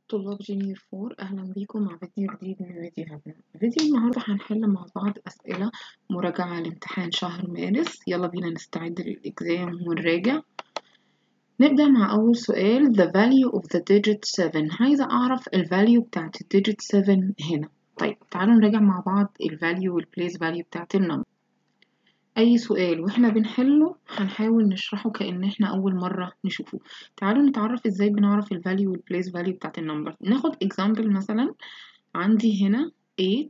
طلاب جونيور فور أهلا بيكم مع فيديو جديد من فيديوهاتنا فيديو النهاردة هنحل مع بعض أسئلة مراجعة لامتحان شهر مارس يلا بينا نستعد للإكزام ونراجع نبدأ مع أول سؤال the value of the digit 7 عايزة أعرف ال value بتاعت ال digit 7 هنا طيب تعالوا نراجع مع بعض ال value وال place value بتاعت النمبر أي سؤال وإحنا بنحله هنحاول نشرحه كأن إحنا أول مرة نشوفه تعالوا نتعرف إزاي بنعرف ال value وال place value بتاعت النمبر ناخد example مثلا عندي هنا 8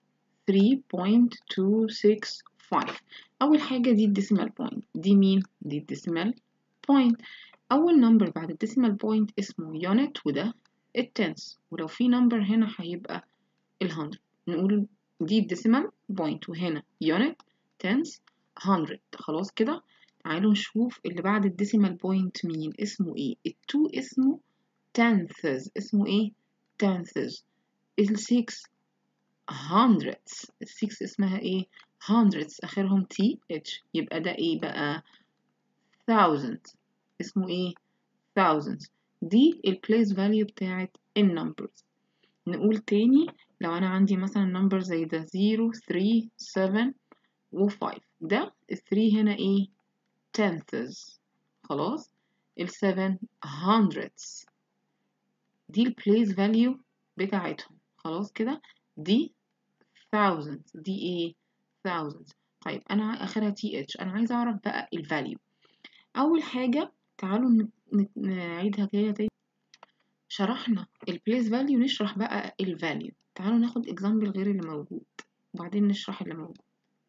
3.265 أول حاجة دي الديسيمال بوينت دي مين؟ دي الديسيمال بوينت أول نمبر بعد الديسيمال بوينت اسمه يونت وده التنس ولو في نمبر هنا هيبقى الهندرد نقول دي الديسيمال بوينت وهنا يونت تنس هندرد خلاص كده تعالوا نشوف اللي بعد الديسيمال بوينت مين اسمه ايه التو اسمه tenths اسمه ايه tenths السكس hundreds السكس اسمها ايه hundreds اخرهم تي اتش يبقى ده ايه بقى thousands اسمه ايه thousands دي البليس فاليو بتاعت النمبرز نقول تاني لو انا عندي مثلا نمبر زي ده 0 3 7 و5 ده ال 3 هنا ايه tenths خلاص ال 7 hundreds دي البليس فاليو بتاعتهم خلاص كده دي thousands دي ايه thousands طيب انا اخرها تي اتش انا عايزه اعرف بقى الفاليو اول حاجه تعالوا نعيدها كده تاني شرحنا البليس فاليو نشرح بقى الفاليو تعالوا ناخد اكزامبل غير اللي موجود وبعدين نشرح اللي موجود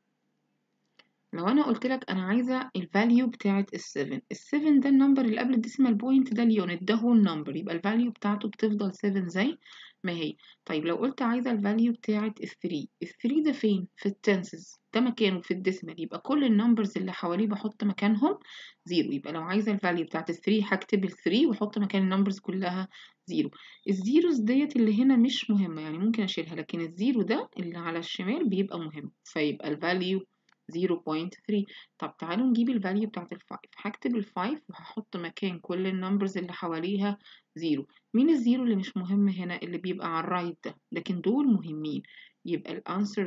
لو انا قلت لك انا عايزه الفاليو بتاعه ال7 ال7 ده النمبر اللي قبل الديسيمال بوينت ده اليونت ده هو النمبر يبقى الفاليو بتاعته بتفضل 7 زي ما هي طيب لو قلت عايزه الفاليو بتاعه ال3 ال3 ده فين في التنسز ده مكانه في الديسيمال يبقى كل النمبرز اللي حواليه بحط مكانهم زيرو يبقى لو عايزه الفاليو بتاعه ال3 هكتب ال3 واحط مكان النمبرز كلها زيرو الزيروز ديت اللي هنا مش مهمه يعني ممكن اشيلها لكن الزيرو ده اللي على الشمال بيبقى مهم فيبقى الفاليو 0.3 طب تعالوا نجيب الفاليو بتاعت ال5 هكتب ال5 وهحط مكان كل النمبرز اللي حواليها 0 مين الزيرو اللي مش مهم هنا اللي بيبقى على الرايت ده لكن دول مهمين يبقى الانسر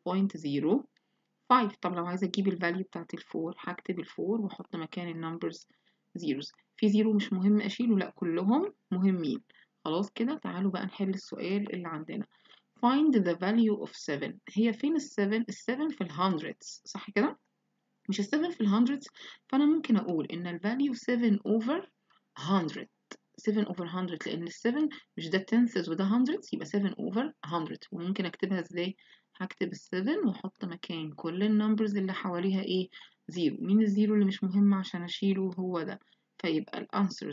0.05 طب لو عايزه اجيب الفاليو بتاعت ال4 هكتب ال4 واحط مكان النمبرز زيروز في زيرو مش مهم اشيله لا كلهم مهمين خلاص كده تعالوا بقى نحل السؤال اللي عندنا find the value of 7 هي فين ال 7 ال 7 في ال hundreds صح كده مش ال 7 في ال hundreds فانا ممكن اقول ان ال value 7 over 100 7 over 100 لان ال 7 مش ده tenths وده hundreds يبقى 7 over 100 وممكن اكتبها ازاي هكتب ال 7 واحط مكان كل النمبرز اللي حواليها ايه زيرو مين الزيرو اللي مش مهم عشان اشيله هو ده فيبقى الانسر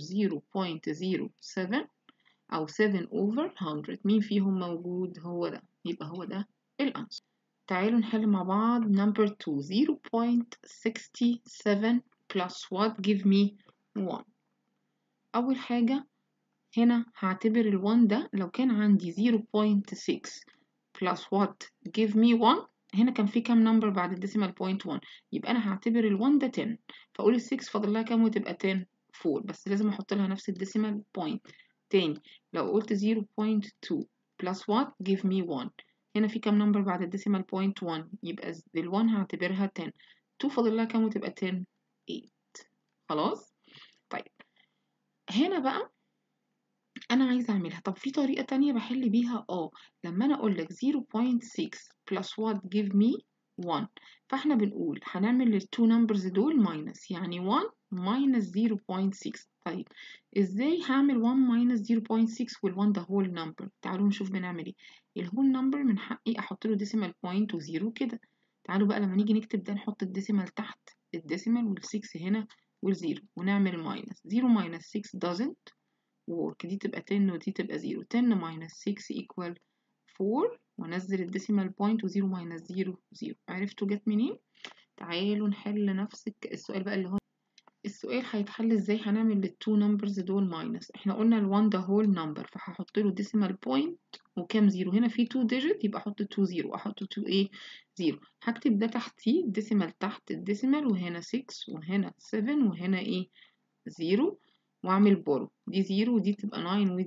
0.07 أو 7 over 100 مين فيهم موجود هو ده يبقى هو ده الأنسر تعالوا نحل مع بعض number 2 0.67 plus what give me 1 أول حاجة هنا هعتبر ال 1 ده لو كان عندي 0.6 plus what give me 1 هنا كان في كام نمبر بعد الديسيمال بوينت 1 يبقى أنا هعتبر ال 1 ده 10 فأقول ال 6 فاضل لها كام وتبقى 10 4 بس لازم أحط لها نفس الديسيمال بوينت تاني لو قلت 0.2 plus what give me 1 هنا في كام نمبر بعد الديسيمال بوينت 1 يبقى ال 1 هعتبرها 10 2 فاضل لها كام وتبقى 10 8 خلاص طيب هنا بقى انا عايزه اعملها طب في طريقه تانية بحل بيها اه لما انا اقول لك 0.6 plus what give me 1 فاحنا بنقول هنعمل للتو نمبرز دول ماينس يعني 1 ماينس 0.6 طيب ازاي هعمل 1 ماينس 0.6 وال1 ده هول نمبر تعالوا نشوف بنعمل ايه الهول نمبر من حقي احط له ديسيمال بوينت وزيرو كده تعالوا بقى لما نيجي نكتب ده نحط الديسيمال تحت الديسيمال وال6 هنا والزيرو ونعمل ماينس 0 ماينس 6 doesn't work دي تبقى 10 ودي تبقى 0 10 ماينس 6 equal 4 وانزل الديسيمال بوينت و0 ماينس 0 0 عرفتوا جت منين تعالوا نحل نفس السؤال بقى اللي هو السؤال هيتحل ازاي هنعمل للتو نمبرز دول ماينس احنا قلنا ال1 ده هول نمبر فهحط له ديسيمال بوينت وكام زيرو هنا في 2 ديجيت يبقى احط 2 زيرو احط 2 ايه زيرو هكتب ده تحتيه الديسيمال تحت الديسيمال وهنا 6 وهنا 7 وهنا ايه زيرو واعمل بورو دي زيرو ودي تبقى 9 ودي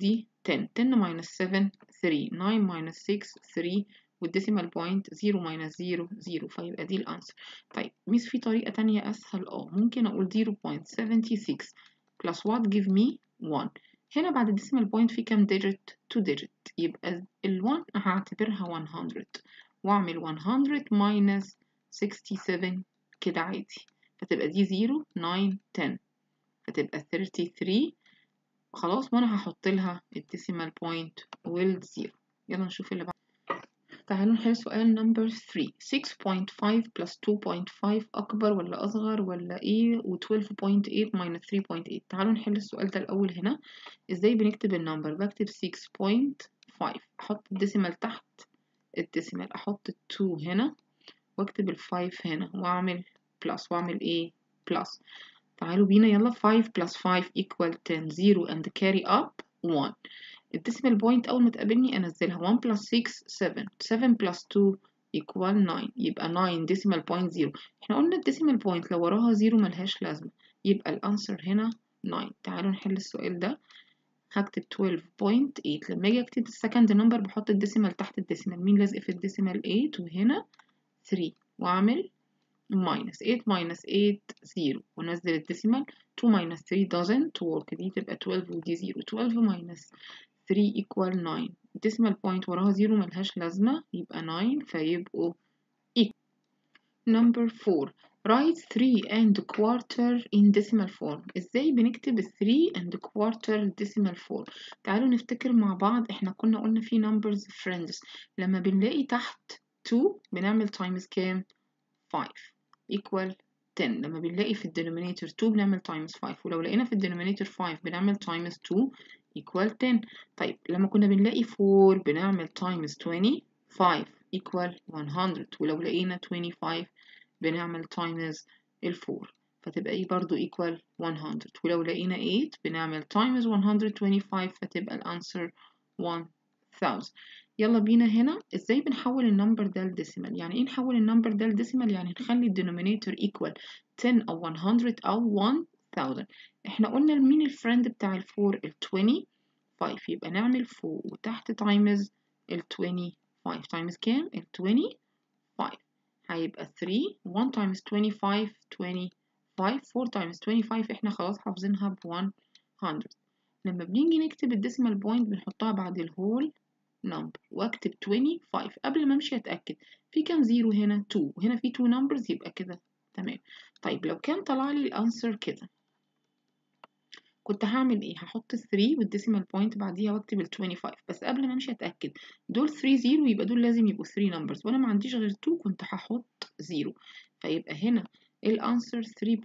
10 10 minus 7 3 9 minus 6 3 والديسيمال بوينت 0 minus 0 0 فيبقى دي الانسر طيب ميس في طريقة تانية أسهل اه ممكن أقول 0.76 plus what give me 1 هنا بعد الديسيمال بوينت في كام ديجيت 2 ديجيت يبقى ال 1 هعتبرها 100 واعمل 100 minus 67 كده عادي فتبقى دي 0 9 10 فتبقى 33 خلاص وانا هحط لها الديسيمال بوينت والزيرو يلا نشوف اللي بعد تعالوا نحل سؤال نمبر 3 6.5 plus 2.5 أكبر ولا أصغر ولا إيه و 12.8 minus 3.8 تعالوا نحل السؤال ده الأول هنا إزاي بنكتب النمبر بكتب 6.5 أحط الديسيمال تحت الديسيمال أحط ال 2 هنا وأكتب ال 5 هنا وأعمل بلس وأعمل إيه بلس تعالوا بينا يلا 5 plus 5 equal 10 0 and carry up 1 الديسيمال بوينت أول ما تقابلني أنزلها 1 plus 6 7 7 plus 2 equal 9 يبقى 9 decimal point 0 احنا قلنا الديسيمال بوينت لو وراها 0 ملهاش لازمة يبقى الأنسر هنا 9 تعالوا نحل السؤال ده هكتب 12.8 لما اجي اكتب السكند نمبر بحط الديسيمال تحت الديسيمال مين لازق في الديسيمال 8 وهنا 3 واعمل minus 8 minus 8 0 ونزل الديسيمال 2 minus 3 doesn't work دي تبقى 12 ودي 0 12 minus 3 equal 9 decimal point وراها 0 ملهاش لازمة يبقى 9 فيبقوا equal number 4 write 3 and quarter in decimal form ازاي بنكتب 3 and quarter decimal form تعالوا نفتكر مع بعض احنا كنا قلنا في numbers friends لما بنلاقي تحت 2 بنعمل times كام 5 equal 10 لما بنلاقي في الدينومينيتور 2 بنعمل times 5 ولو لقينا في الدينومينيتور 5 بنعمل times 2 equal 10 طيب لما كنا بنلاقي 4 بنعمل times 25 equal 100 ولو لقينا 25 بنعمل times ال 4 فتبقى ايه برضو equal 100 ولو لقينا 8 بنعمل times 125 فتبقى الانسر 1000 يلا بينا هنا ازاي بنحول النمبر ده لديسيمال يعني ايه نحول النمبر ده لديسيمال يعني نخلي الدينومينيتور equal 10 او 100 او 1000 احنا قلنا مين الفريند بتاع الفور ال 25 يبقى نعمل فوق وتحت تايمز ال 25 تايمز كام ال 25 هيبقى 3 1 تايمز 25 25 4 تايمز 25 احنا خلاص حافظينها ب 100 لما بنيجي نكتب الديسيمال بوينت بنحطها بعد الهول نمبر واكتب 25 قبل ما امشي اتاكد في كام زيرو هنا 2 وهنا في 2 نمبرز يبقى كده تمام طيب لو كان طلع لي الانسر كده كنت هعمل ايه هحط 3 والديسيمال بوينت بعديها واكتب ال 25 بس قبل ما امشي اتاكد دول 3 زيرو يبقى دول لازم يبقوا 3 نمبرز وانا ما عنديش غير 2 كنت هحط 0 فيبقى هنا الانسر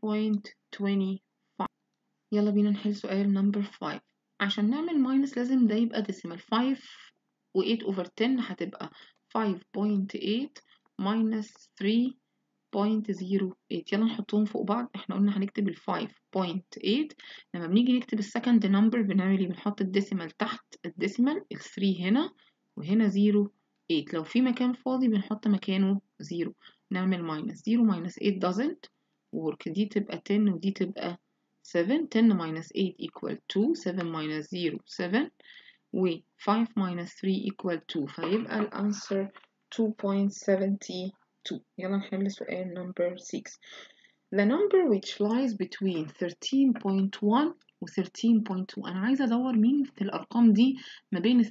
3.25 يلا بينا نحل سؤال نمبر 5 عشان نعمل ماينس لازم ده يبقى ديسيمال 5 و8 over 10 هتبقى 5.8 minus 3 0.08 يلا نحطهم فوق بعض احنا قلنا هنكتب ال 5.8 لما بنيجي نكتب السكند نمبر بنعمل ايه بنحط الديسيمال تحت الديسيمال ال 3 هنا وهنا 0 8 لو في مكان فاضي بنحط مكانه 0 نعمل minus 0 minus 8 doesn't work دي تبقى 10 ودي تبقى 7 10 minus 8 equal 2 7 minus 0 7 و 5 minus 3 equal 2 فيبقى الانسر 2.72 يلا نحل سؤال number 6 The number which lies between 13.1 و 13.2 أنا عايزة أدور مين في الأرقام دي ما بين ال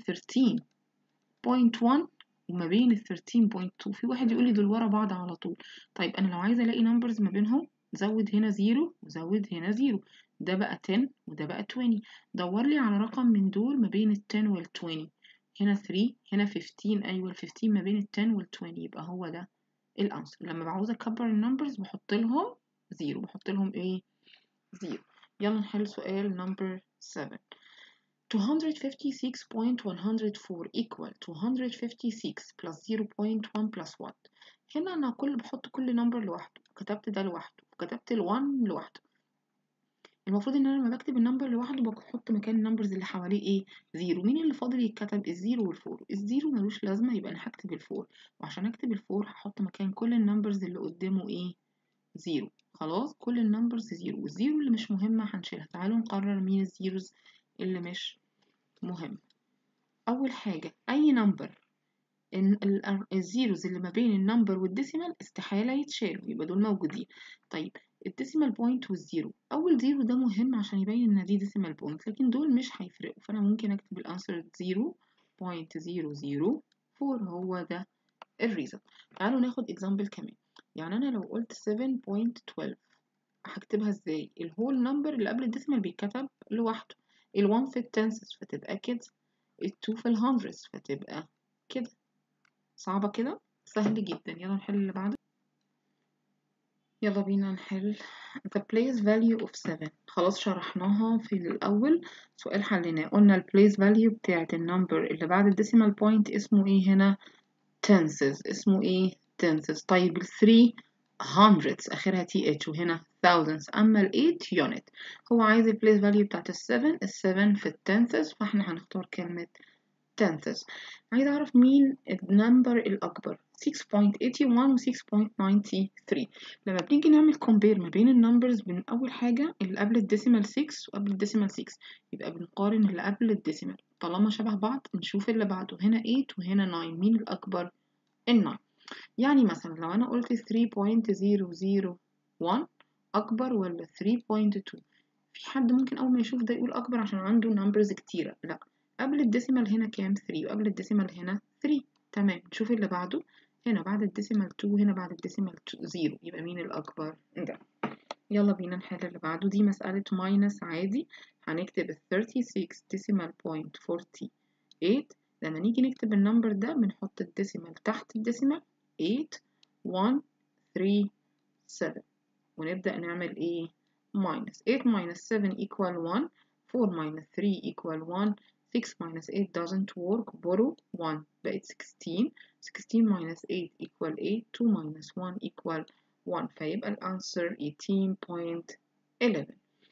13.1 وما بين ال 13.2 في واحد يقول لي دول ورا بعض على طول طيب أنا لو عايزة ألاقي numbers ما بينهم زود هنا 0 وزود هنا 0 ده بقى 10 وده بقى 20 دور لي على رقم من دول ما بين ال 10 وال 20 هنا 3 هنا 15 أيوة ال 15 ما بين ال 10 وال 20 يبقى هو ده الانسر لما بعوز اكبر النمبرز بحط لهم زيرو بحط لهم ايه زيرو يلا نحل سؤال نمبر 7 256.104 equal 256 plus 0.1 plus 1 هنا انا كل بحط كل نمبر لوحده كتبت ده لوحده وكتبت ال1 لوحده المفروض ان انا لما بكتب النمبر لوحده بحط مكان النمبرز اللي حواليه ايه زيرو مين اللي فاضل يتكتب الزيرو والفور الزيرو ملوش لازمه يبقى انا هكتب الفور وعشان اكتب الفور هحط مكان كل النمبرز اللي قدامه ايه زيرو خلاص كل النمبرز زيرو والزيرو اللي مش مهمه هنشيلها تعالوا نقرر مين الزيروز اللي مش مهم اول حاجه اي نمبر ان ال- الزيروز اللي ما بين النمبر والديسيمال استحالة يتشالوا يبقى دول موجودين طيب الديسيمال بوينت والزيرو أول زيرو ده مهم عشان يبين إن دي ديسيمال بوينت لكن دول مش هيفرقوا فأنا ممكن أكتب الأنسر زيرو بوينت زيرو زيرو فور هو ده الريزلت تعالوا ناخد اكزامبل كمان يعني أنا لو قلت 7.12 هكتبها ازاي الهول نمبر اللي قبل الديسيمال بيتكتب لوحده ال1 في التنسز فتبقى كده ال2 في الهندرز فتبقى كده صعبة كده سهل جدا يلا نحل اللي بعده يلا بينا نحل the place value of 7 خلاص شرحناها في الأول سؤال حليناه قلنا ال place value بتاعت النمبر اللي بعد الديسيمال بوينت اسمه ايه هنا tenses اسمه ايه tenses طيب ال 3 hundreds آخرها th وهنا thousands أما ال 8 unit هو عايز ال place value بتاعت ال 7 ال 7 في ال tenses فاحنا هنختار كلمة tenses عايز أعرف مين النمبر الأكبر 6.81 و 6.93 لما بنيجي نعمل compare ما بين النمبرز بين أول حاجة اللي قبل الديسيمال 6 وقبل الديسيمال 6 يبقى بنقارن اللي قبل الديسيمال طالما شبه بعض نشوف اللي بعده هنا 8 وهنا 9 مين الأكبر ال 9 يعني مثلا لو أنا قلت 3.001 أكبر ولا 3.2 في حد ممكن أول ما يشوف ده يقول أكبر عشان عنده نمبرز كتيرة لأ قبل الديسيمال هنا كام 3 وقبل الديسيمال هنا 3 تمام نشوف اللي بعده هنا بعد الديسيمال 2 وهنا بعد الديسيمال 0 يبقى مين الأكبر ده يلا بينا نحل اللي بعده دي مسألة ماينس عادي هنكتب ال 36 decimal point 48 لما نيجي نكتب النمبر ده بنحط الديسيمال تحت الديسيمال 8 1 3 7 ونبدأ نعمل ايه minus 8 minus 7 equal 1 4 minus 3 equal 1 6 minus 8 doesn't work borrow 1 بقت 16 16 minus 8 equal 8 2 minus 1 equal 1 فيبقى الأنسر 18.11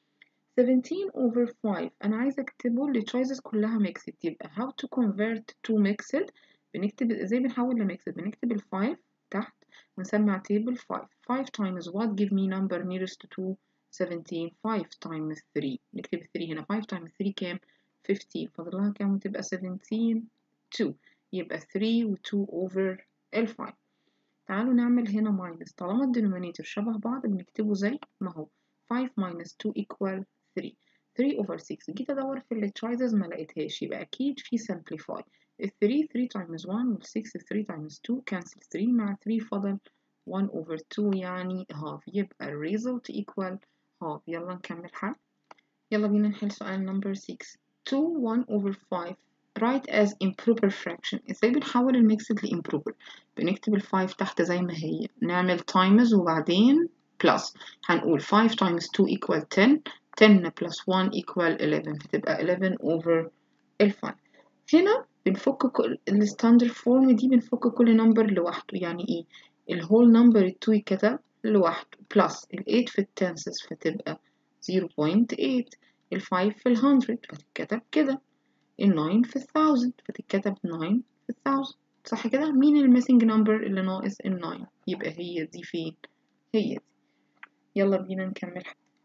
17 over 5 أنا عايزة أكتبه ال choices كلها mixed يبقى how to convert to mixed بنكتب ازاي بنحول لميكسد بنكتب ال 5 تحت ونسمع table 5 5 times what give me number nearest to 17 5 times 3 نكتب 3 هنا 5 times 3 كام 15 فاضل لها كام وتبقى 17 2 يبقى 3 و 2 over ال 5 تعالوا نعمل هنا minus طالما الدينومينيتور شبه بعض بنكتبه زي ما هو 5 minus 2 equal 3 3 over 6 جيت ادور في ال choices ما لقيتهاش يبقى اكيد في simplify ال 3 3 times 1 وال 6 3 times 2 cancel 3 مع 3 فضل 1 over 2 يعني half يبقى ال result equal half يلا نكمل حل يلا بينا نحل سؤال number 6 2 1 over 5 write as improper fraction ازاي بنحول الميكسد لامبروبر بنكتب ال 5 تحت زي ما هي نعمل times وبعدين plus هنقول 5 times 2 equal 10 10 plus 1 equal 11 فتبقى 11 over ال 5 هنا بنفك كل الستاندرد فورم دي بنفك كل نمبر لوحده يعني ايه الهول نمبر ال 2 يتكتب لوحده plus ال 8 في التنسز فتبقى 0.8 ال 5 في ال 100 فتتكتب كده ال 9 في ال 1000 فتتكتب 9 في ال 1000 صح كده مين الميسنج نمبر اللي ناقص ال 9 يبقى هي دي فين هي دي يلا بينا نكمل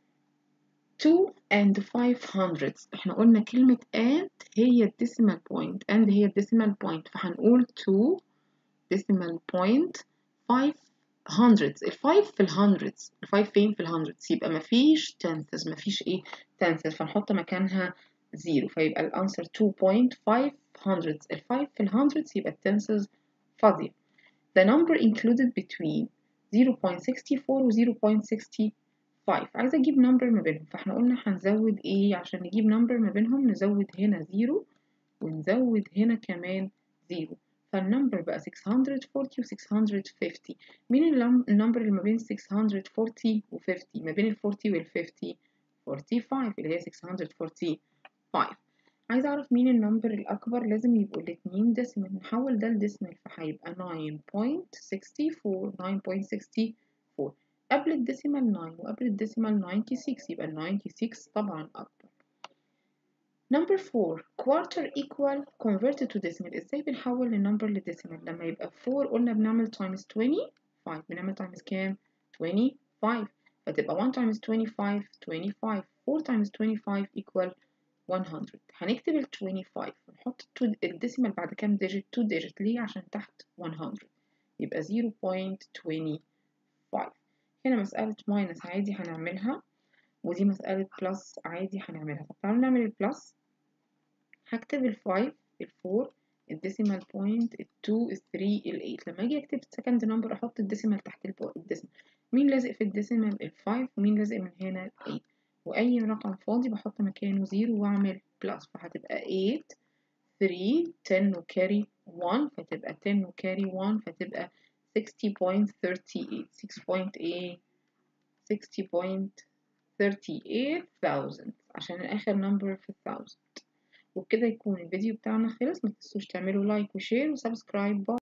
2 and 500 احنا قلنا كلمة and هي الديسيمال بوينت and هي الديسيمال بوينت فهنقول 2 decimal point 5 hundreds ال 5 في ال hundreds ال 5 فين في ال hundreds يبقى مفيش tenths مفيش ايه tenths فنحط مكانها 0 فيبقى الانسر 2.5 hundreds ال 5 في ال hundreds يبقى التنسز فاضية the number included between 0.64 و 0.65 عايزة أجيب نمبر ما بينهم فاحنا قلنا هنزود ايه عشان نجيب نمبر ما بينهم نزود هنا 0 ونزود هنا كمان 0 فالنمبر بقى 640 و 650 مين النمبر اللي ما بين 640 و 50 ما بين ال 40 وال 50 45 اللي هي 645 عايزة أعرف مين النمبر الأكبر لازم يبقوا الاتنين ديسيمال نحول ده لديسيمال فهيبقى 9.64 9.64 قبل الديسيمال 9 وقبل الديسيمال 96 يبقى ال 96 طبعا أكبر Number 4 quarter equal converted to decimal ازاي بنحول النمبر لديسيمال لما يبقى 4 قلنا بنعمل times 25 بنعمل times كام 25 فتبقى 1 times 25 25 4 times 25 equal 100 هنكتب ال 25 ونحط الديسيمال بعد كام ديجيت 2 ديجيت ليه عشان تحت 100 يبقى 0.25 هنا مسألة ماينس عادي هنعملها ودي مسألة بلس عادي هنعملها طب تعالوا نعمل البلس هكتب ال 5 ال 4 الديسيمال بوينت ال 2 ال 3 ال 8 لما اجي اكتب السكند نمبر احط الديسيمال تحت الديسيمال مين لازق في الديسيمال ال 5 ومين لازق من هنا ال 8 واي رقم فاضي بحط مكانه 0 واعمل بلس فهتبقى 8 3 10 وكاري 1 فتبقى 10 وكاري 1 فتبقى 60.38 6.8 60.38,000 عشان آخر نمبر في الثاوزند وبكده يكون الفيديو بتاعنا خلص متنسوش تعملوا لايك وشير وسبسكرايب